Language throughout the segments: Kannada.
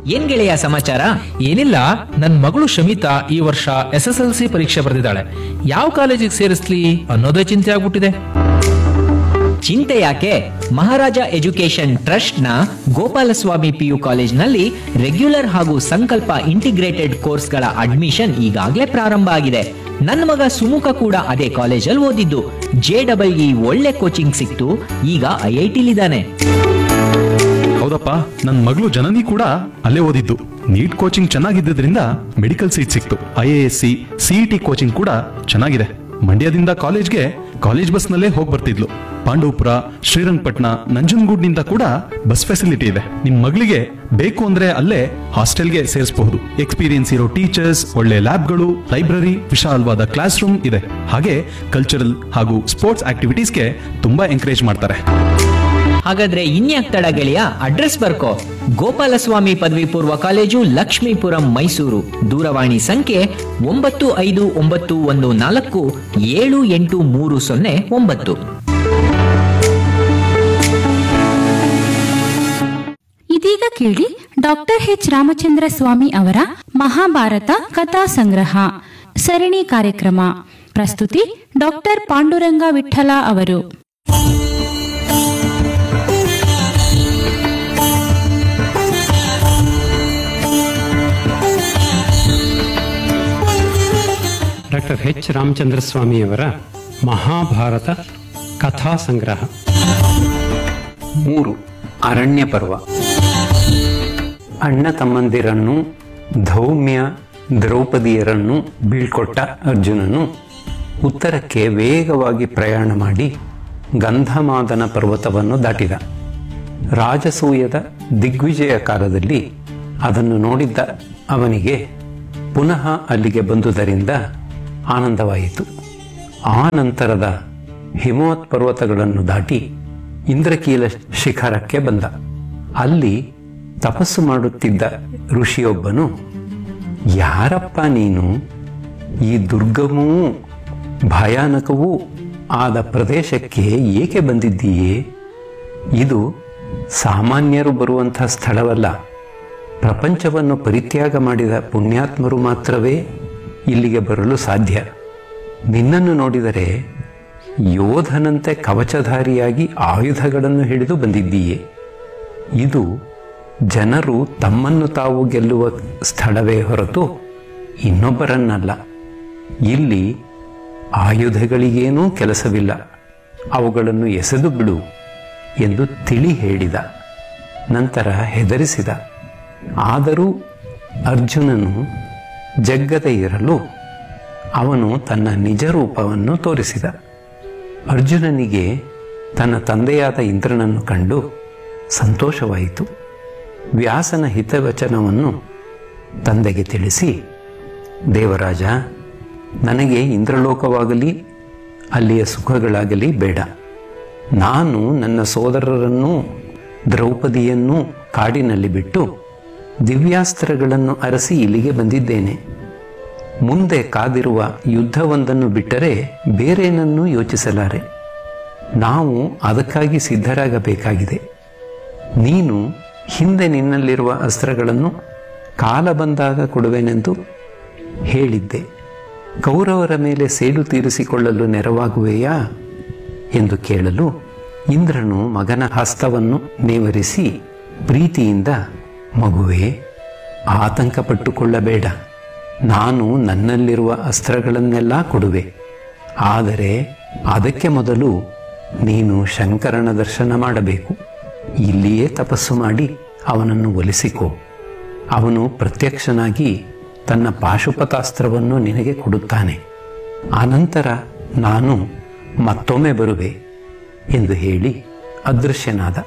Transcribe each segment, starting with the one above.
ಏನ್ ಗೆಳೆಯ ಸಮಾಚಾರ ಏನಿಲ್ಲ ನನ್ ಮಗಳು ಶಮಿತಾ ಈ ವರ್ಷ ಎಸ್ ಎಸ್ ಎಲ್ ಸಿ ಪರೀಕ್ಷೆ ಬರೆದಿದ್ದಾಳೆ ಯಾವ ಕಾಲೇಜಿಗೆ ಸೇರಿಸ್ಲಿ ಅನ್ನೋದೇ ಚಿಂತೆ ಆಗ್ಬಿಟ್ಟಿದೆ ಚಿಂತೆ ಯಾಕೆ ಮಹಾರಾಜ ಎಜುಕೇಶನ್ ಟ್ರಸ್ಟ್ ನ ಗೋಪಾಲಸ್ವಾಮಿ ಪಿಯು ಕಾಲೇಜ್ನಲ್ಲಿ ರೆಗ್ಯುಲರ್ ಹಾಗೂ ಸಂಕಲ್ಪ ಇಂಟಿಗ್ರೇಟೆಡ್ ಕೋರ್ಸ್ಗಳ ಅಡ್ಮಿಷನ್ ಈಗಾಗಲೇ ಪ್ರಾರಂಭ ಆಗಿದೆ ನನ್ನ ಮಗ ಸುಮುಖ ಕೂಡ ಅದೇ ಕಾಲೇಜಲ್ಲಿ ಓದಿದ್ದು ಜೆ ಡಬಲ್ ಇ ಒಳ್ಳೆ ಕೋಚಿಂಗ್ ಸಿಕ್ತು ಈಗ ಐ ಐ ಟಿಲಿದ್ದಾನೆ ಹೌದಪ್ಪ ನನ್ನ ಮಗಳು ಜನನಿ ಕೂಡ ಅಲ್ಲೇ ಓದಿದ್ದು ನೀಟ್ ಕೋಚಿಂಗ್ ಚೆನ್ನಾಗಿದ್ದರಿಂದ ಮೆಡಿಕಲ್ ಸೀಟ್ ಸಿಕ್ತು I A S C CET coaching ಕೂಡ ಚೆನ್ನಾಗಿದೆ ಮಂಡ್ಯದಿಂದ ಕಾಲೇಜ್ಗೆ ಕಾಲೇಜ್ ಬಸ್ನಲ್ಲೇ ಹೋಗಿ ಬರ್ತಿದ್ಲು ಪಾಂಡವಪುರ ಶ್ರೀರಂಗಪಟ್ಟಣ ನಂಜನಗೂಡ್ನಿಂದ ಕೂಡ ಬಸ್ ಫೆಸಿಲಿಟಿ ಇದೆ ನಿಮ್ ಮಗಳಿಗೆ ಬೇಕು ಅಂದ್ರೆ ಅಲ್ಲೇ ಹಾಸ್ಟೆಲ್ಗೆ ಸೇರಿಸಬಹುದು ಎಕ್ಸ್ಪೀರಿಯನ್ಸ್ ಇರೋ ಟೀಚರ್ಸ್ ಒಳ್ಳೆ ಲ್ಯಾಬ್ಗಳು ಲೈಬ್ರರಿ ವಿಶಾಲವಾದ ಕ್ಲಾಸ್ ರೂಮ್ ಇದೆ ಹಾಗೆ ಕಲ್ಚರಲ್ ಹಾಗೂ ಸ್ಪೋರ್ಟ್ಸ್ ಆಕ್ಟಿವಿಟೀಸ್ಗೆ ತುಂಬಾ ಎಂಕರೇಜ್ ಮಾಡ್ತಾರೆ ಹಾಗಾದ್ರೆ ಇನ್ಯಾಕ್ ತಡ ಗೆಳೆಯ ಅಡ್ರೆಸ್ ಬರ್ಕೋ ಗೋಪಾಲಸ್ವಾಮಿ ಪದವಿ ಪೂರ್ವ ಕಾಲೇಜು ಲಕ್ಷ್ಮೀಪುರಂ ಮೈಸೂರು ದೂರವಾಣಿ ಸಂಖ್ಯೆ ಒಂಬತ್ತು ಐದು ಒಂಬತ್ತು ಒಂದು ನಾಲ್ಕು ಏಳು ಎಂಟು ಮೂರು ಸೊನ್ನೆ ಒಂಬತ್ತು ಇದೀಗ ಕೇಳಿ ಡಾಕ್ಟರ್ ಎಚ್ ರಾಮಚಂದ್ರ ಸ್ವಾಮಿ ಅವರ ಮಹಾಭಾರತ ಕಥಾ ಸಂಗ್ರಹ ಸರಣಿ ಕಾರ್ಯಕ್ರಮ ಪ್ರಸ್ತುತಿ ಡಾಕ್ಟರ್ ಪಾಂಡುರಂಗ ವಿಠಲ ಅವರು ಡಾಕ್ಟರ್ ಎಚ್ ರಾಮಚಂದ್ರ ಸ್ವಾಮಿಯವರ ಮಹಾಭಾರತ ಕಥಾ ಸಂಗ್ರಹ ಮೂರು ಅರಣ್ಯ ಪರ್ವ ಅಣ್ಣ ತಮ್ಮಂದಿರನ್ನು ಧೌಮ್ಯ ದ್ರೌಪದಿಯರನ್ನು ಬೀಳ್ಕೊಟ್ಟ ಅರ್ಜುನನು ಉತ್ತರಕ್ಕೆ ವೇಗವಾಗಿ ಪ್ರಯಾಣ ಮಾಡಿ ಗಂಧಮಾದನ ಪರ್ವತವನ್ನು ದಾಟಿದ ರಾಜಸೂಯದ ದಿಗ್ವಿಜಯ ಕಾಲದಲ್ಲಿ ಅದನ್ನು ನೋಡಿದ್ದ ಅವನಿಗೆ ಪುನಃ ಅಲ್ಲಿಗೆ ಬಂದುದರಿಂದ ಆನಂದವಾಯಿತು ಆ ನಂತರದ ಹಿಮವತ್ ಪರ್ವತಗಳನ್ನು ದಾಟಿ ಇಂದ್ರಕೀಲ ಶಿಖರಕ್ಕೆ ಬಂದ ಅಲ್ಲಿ ತಪಸ್ಸು ಮಾಡುತ್ತಿದ್ದ ಋಷಿಯೊಬ್ಬನು ಯಾರಪ್ಪ ನೀನು ಈ ದುರ್ಗಮೂ ಭಯಾನಕವೂ ಆದ ಪ್ರದೇಶಕ್ಕೆ ಏಕೆ ಬಂದಿದ್ದೀಯೇ ಇದು ಸಾಮಾನ್ಯರು ಬರುವಂಥ ಸ್ಥಳವಲ್ಲ ಪ್ರಪಂಚವನ್ನು ಪರಿತ್ಯಾಗ ಮಾಡಿದ ಪುಣ್ಯಾತ್ಮರು ಮಾತ್ರವೇ ಇಲ್ಲಿಗೆ ಬರಲು ಸಾಧ್ಯ ನಿನ್ನನ್ನು ನೋಡಿದರೆ ಯೋಧನಂತೆ ಕವಚಧಾರಿಯಾಗಿ ಆಯುಧಗಳನ್ನು ಹಿಡಿದು ಬಂದಿದ್ದೀಯೆ ಇದು ಜನರು ತಮ್ಮನ್ನು ತಾವು ಗೆಲ್ಲುವ ಸ್ಥಳವೇ ಹೊರತು ಇನ್ನೊಬ್ಬರನ್ನಲ್ಲ ಇಲ್ಲಿ ಆಯುಧಗಳಿಗೇನೂ ಕೆಲಸವಿಲ್ಲ ಅವುಗಳನ್ನು ಎಸೆದು ಬಿಡು ಎಂದು ತಿಳಿ ಹೇಳಿದ ನಂತರ ಹೆದರಿಸಿದ ಆದರೂ ಅರ್ಜುನನು ಜಗ್ಗದೆ ಇರಲು ಅವನು ತನ್ನ ನಿಜ ರೂಪವನ್ನು ತೋರಿಸಿದ ಅರ್ಜುನನಿಗೆ ತನ್ನ ತಂದೆಯಾದ ಇಂದ್ರನನ್ನು ಕಂಡು ಸಂತೋಷವಾಯಿತು ವ್ಯಾಸನ ಹಿತವಚನವನ್ನು ತಂದೆಗೆ ತಿಳಿಸಿ ದೇವರಾಜ ನನಗೆ ಇಂದ್ರಲೋಕವಾಗಲಿ ಅಲ್ಲಿಯ ಸುಖಗಳಾಗಲಿ ಬೇಡ ನಾನು ನನ್ನ ಸೋದರರನ್ನೂ ದ್ರೌಪದಿಯನ್ನೂ ಕಾಡಿನಲ್ಲಿ ಬಿಟ್ಟು ದಿವ್ಯಾಸ್ತ್ರಗಳನ್ನು ಅರಸಿ ಇಲ್ಲಿಗೆ ಬಂದಿದ್ದೇನೆ ಮುಂದೆ ಕಾದಿರುವ ಯುದ್ಧವೊಂದನ್ನು ಬಿಟ್ಟರೆ ಬೇರೇನನ್ನೂ ಯೋಚಿಸಲಾರೆ ನಾವು ಅದಕ್ಕಾಗಿ ಸಿದ್ಧರಾಗಬೇಕಾಗಿದೆ ನೀನು ಹಿಂದೆ ನಿನ್ನಲ್ಲಿರುವ ಅಸ್ತ್ರಗಳನ್ನು ಕಾಲ ಬಂದಾಗ ಕೊಡುವೆನೆಂದು ಹೇಳಿದ್ದೆ ಕೌರವರ ಮೇಲೆ ಸೇಡು ತೀರಿಸಿಕೊಳ್ಳಲು ನೆರವಾಗುವೆಯಾ ಎಂದು ಕೇಳಲು ಇಂದ್ರನು ಮಗನ ಹಸ್ತವನ್ನು ನೇವರಿಸಿ ಪ್ರೀತಿಯಿಂದ ಮಗುವೇ ಆತಂಕಪಟ್ಟುಕೊಳ್ಳಬೇಡ ನಾನು ನನ್ನಲ್ಲಿರುವ ಅಸ್ತ್ರಗಳನ್ನೆಲ್ಲ ಕೊಡುವೆ ಆದರೆ ಅದಕ್ಕೆ ಮೊದಲು ನೀನು ಶಂಕರನ ದರ್ಶನ ಮಾಡಬೇಕು ಇಲ್ಲಿಯೇ ತಪಸ್ಸು ಮಾಡಿ ಅವನನ್ನು ಒಲಿಸಿಕೋ ಅವನು ಪ್ರತ್ಯಕ್ಷನಾಗಿ ತನ್ನ ಪಾಶುಪತಾಸ್ತ್ರವನ್ನು ನಿನಗೆ ಕೊಡುತ್ತಾನೆ ಆನಂತರ ನಾನು ಮತ್ತೊಮ್ಮೆ ಬರುವೆ ಎಂದು ಹೇಳಿ ಅದೃಶ್ಯನಾದ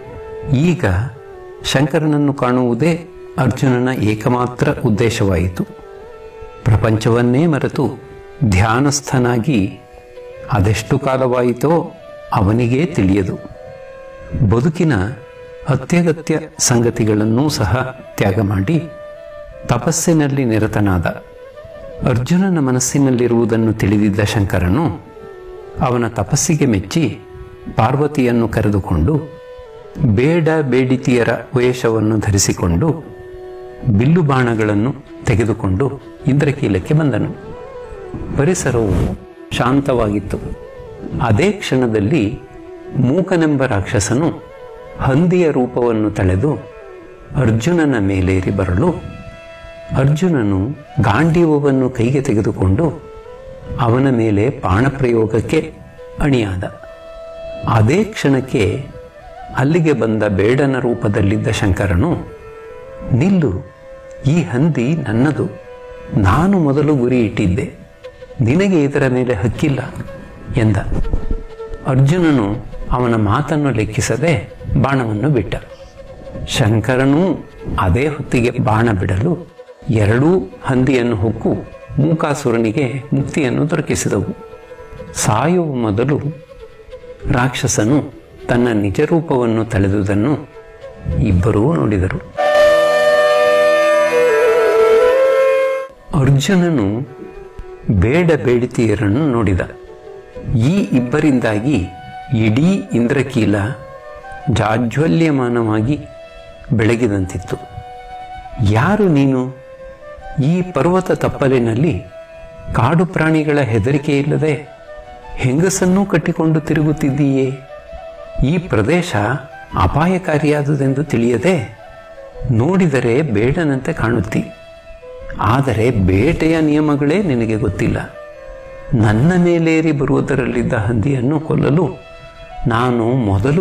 ಈಗ ಶಂಕರನನ್ನು ಕಾಣುವುದೇ ಅರ್ಜುನನ ಏಕಮಾತ್ರ ಉದ್ದೇಶವಾಯಿತು ಪ್ರಪಂಚವನ್ನೇ ಮರೆತು ಧ್ಯಾನಸ್ಥನಾಗಿ ಅದೆಷ್ಟು ಕಾಲವಾಯಿತೋ ಅವನಿಗೇ ತಿಳಿಯದು ಬದುಕಿನ ಅತ್ಯಗತ್ಯ ಸಂಗತಿಗಳನ್ನೂ ಸಹ ತ್ಯಾಗ ಮಾಡಿ ತಪಸ್ಸಿನಲ್ಲಿ ನಿರತನಾದ ಅರ್ಜುನನ ಮನಸ್ಸಿನಲ್ಲಿರುವುದನ್ನು ತಿಳಿದಿದ್ದ ಶಂಕರನು ಅವನ ತಪಸ್ಸಿಗೆ ಮೆಚ್ಚಿ ಪಾರ್ವತಿಯನ್ನು ಕರೆದುಕೊಂಡು ಬೇಡ ಬೇಡಿತಿಯರ ವೇಷವನ್ನು ಧರಿಸಿಕೊಂಡು ಬಿಲ್ಲು ಬಾಣಗಳನ್ನು ತೆಗೆದುಕೊಂಡು ಇಂದ್ರಕೀಲಕ್ಕೆ ಬಂದನು ಪರಿಸರವು ಶಾಂತವಾಗಿತ್ತು ಅದೇ ಕ್ಷಣದಲ್ಲಿ ಮೂಕನೆಂಬ ರಾಕ್ಷಸನು ಹಂದಿಯ ರೂಪವನ್ನು ತಳೆದು ಅರ್ಜುನನ ಮೇಲೇರಿ ಬರಲು ಅರ್ಜುನನು ಗಾಂಡೀವವನ್ನು ಕೈಗೆ ತೆಗೆದುಕೊಂಡು ಅವನ ಮೇಲೆ ಬಾಣಪ್ರಯೋಗಕ್ಕೆ ಅಣಿಯಾದ ಅದೇ ಕ್ಷಣಕ್ಕೆ ಅಲ್ಲಿಗೆ ಬಂದ ಬೇಡನ ರೂಪದಲ್ಲಿದ್ದ ಶಂಕರನು ನಿಲ್ಲು ಈ ಹಂದಿ ನನ್ನದು ನಾನು ಮೊದಲು ಗುರಿ ಇಟ್ಟಿದ್ದೆ ನಿನಗೆ ಇದರ ಮೇಲೆ ಹಕ್ಕಿಲ್ಲ ಎಂದ ಅರ್ಜುನನು ಅವನ ಮಾತನ್ನು ಲೆಕ್ಕಿಸದೆ ಬಾಣವನ್ನು ಬಿಟ್ಟ ಶಂಕರನೂ ಅದೇ ಹೊತ್ತಿಗೆ ಬಾಣ ಬಿಡಲು ಎರಡೂ ಹಂದಿಯನ್ನು ಹೊಕ್ಕು ಮೂಕಾಸುರನಿಗೆ ಮುಕ್ತಿಯನ್ನು ದೊರಕಿಸಿದವು ಸಾಯುವ ಮೊದಲು ರಾಕ್ಷಸನು ತನ್ನ ನಿಜ ರೂಪವನ್ನು ತಳೆದುದನ್ನು ಇಬ್ಬರೂ ನೋಡಿದರು ಅರ್ಜುನನು ಬೇಡ ಬೇಡಿತಿಯರನ್ನು ನೋಡಿದ ಈ ಇಬ್ಬರಿಂದಾಗಿ ಇಡೀ ಇಂದ್ರಕೀಲ ಜಾಜ್ವಲ್ಯಮಾನವಾಗಿ ಬೆಳಗಿದಂತಿತ್ತು ಯಾರು ನೀನು ಈ ಪರ್ವತ ತಪ್ಪಲಿನಲ್ಲಿ ಕಾಡು ಪ್ರಾಣಿಗಳ ಹೆದರಿಕೆ ಇಲ್ಲದೆ ಹೆಂಗಸನ್ನೂ ಕಟ್ಟಿಕೊಂಡು ತಿರುಗುತ್ತಿದ್ದೀಯೇ ಈ ಪ್ರದೇಶ ಅಪಾಯಕಾರಿಯಾದುದೆಂದು ತಿಳಿಯದೆ ನೋಡಿದರೆ ಬೇಡನಂತೆ ಕಾಣುತ್ತಿ ಆದರೆ ಬೇಟೆಯ ನಿಯಮಗಳೇ ನಿನಗೆ ಗೊತ್ತಿಲ್ಲ ನನ್ನ ಮೇಲೇರಿ ಬರುವುದರಲ್ಲಿದ್ದ ಹಂದಿಯನ್ನು ಕೊಲ್ಲಲು ನಾನು ಮೊದಲು